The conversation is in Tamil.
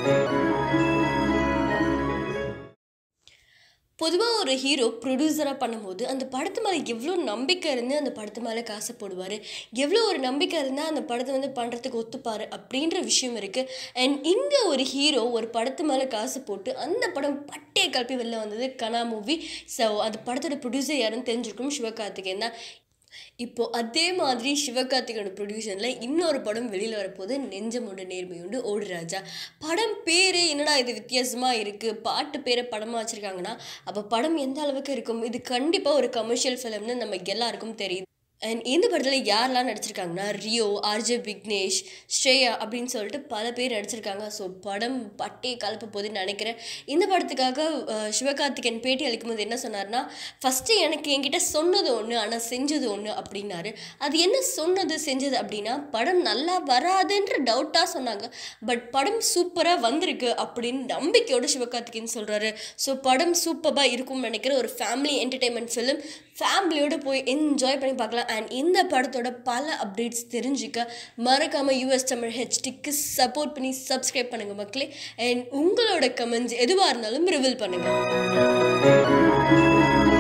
பொதுவாக ஒரு ஹீரோ ப்ரொடியூசராக பண்ணும்போது அந்த படத்து மேலே எவ்வளோ நம்பிக்கை இருந்து அந்த படத்து மேலே காசு போடுவார் எவ்வளோ ஒரு நம்பிக்கை இருந்தால் அந்த படத்தை வந்து பண்ணுறதுக்கு ஒத்துப்பார் அப்படின்ற விஷயம் இருக்குது அண்ட் இங்கே ஒரு ஹீரோ ஒரு படத்து மேலே காசு போட்டு அந்த படம் பட்டே கல்பி வெளில வந்தது கனா மூவி ஸோ அந்த படத்தோட ப்ரொடியூசர் யாருன்னு தெரிஞ்சிருக்கும் சிவகார்த்திகேயன் தான் இப்போ அதே மாதிரி சிவகார்த்திகோட ப்ரொடியூசரில் இன்னொரு படம் வெளியில் வரப்போது நெஞ்சமுண்டு நேர்மையுண்டு ஓடு ராஜா படம் பேர் என்னடா இது வித்தியாசமாக இருக்குது பாட்டு பேரை படமாக வச்சுருக்காங்கன்னா அப்போ படம் எந்த அளவுக்கு இருக்கும் இது கண்டிப்பாக ஒரு கமர்ஷியல் ஃபிலிம்னு நம்ம எல்லாருக்கும் தெரியுது அண்ட் இந்த படத்தில் யாரெல்லாம் நடிச்சிருக்காங்கன்னா ரியோ ஆர்ஜே விக்னேஷ் ஸ்ரேயா அப்படின்னு சொல்லிட்டு பல பேர் நடிச்சிருக்காங்க ஸோ படம் பட்டே கலப்ப போகுதுன்னு நினைக்கிறேன் இந்த படத்துக்காக அஹ், சிவகார்த்திகேயன் பேட்டி அளிக்கும்போது என்ன சொன்னார்னா ஃபஸ்ட்டு எனக்கு என்கிட்ட சொன்னது ஒன்று ஆனால் செஞ்சது ஒன்று அப்படின்னாரு அது என்ன சொன்னது செஞ்சது அப்படின்னா படம் நல்லா வராதுன்ற டவுட்டாக சொன்னாங்க பட் படம் சூப்பராக வந்திருக்கு அப்படின்னு நம்பிக்கையோட சிவகார்த்திகேயன் சொல்கிறாரு ஸோ படம் சூப்பராக இருக்கும்னு நினைக்கிற ஒரு ஃபேமிலி என்டர்டெயின்மெண்ட் ஃபிலிம் ஃபேமிலியோட போய் என்ஜாய் பண்ணி பார்க்கலாம் அண்ட் இந்த படத்தோட பல அப்டேட்ஸ் தெரிஞ்சுக்க மறக்காமல் யூஎஸ் தமிழ் ஹெச்டிக்கு சப்போர்ட் பண்ணி சப்ஸ்கிரைப் பண்ணுங்கள் மக்களே அண்ட் உங்களோட கமெண்ட்ஸ் எதுவாக இருந்தாலும் ரிவீல் பண்ணுங்கள்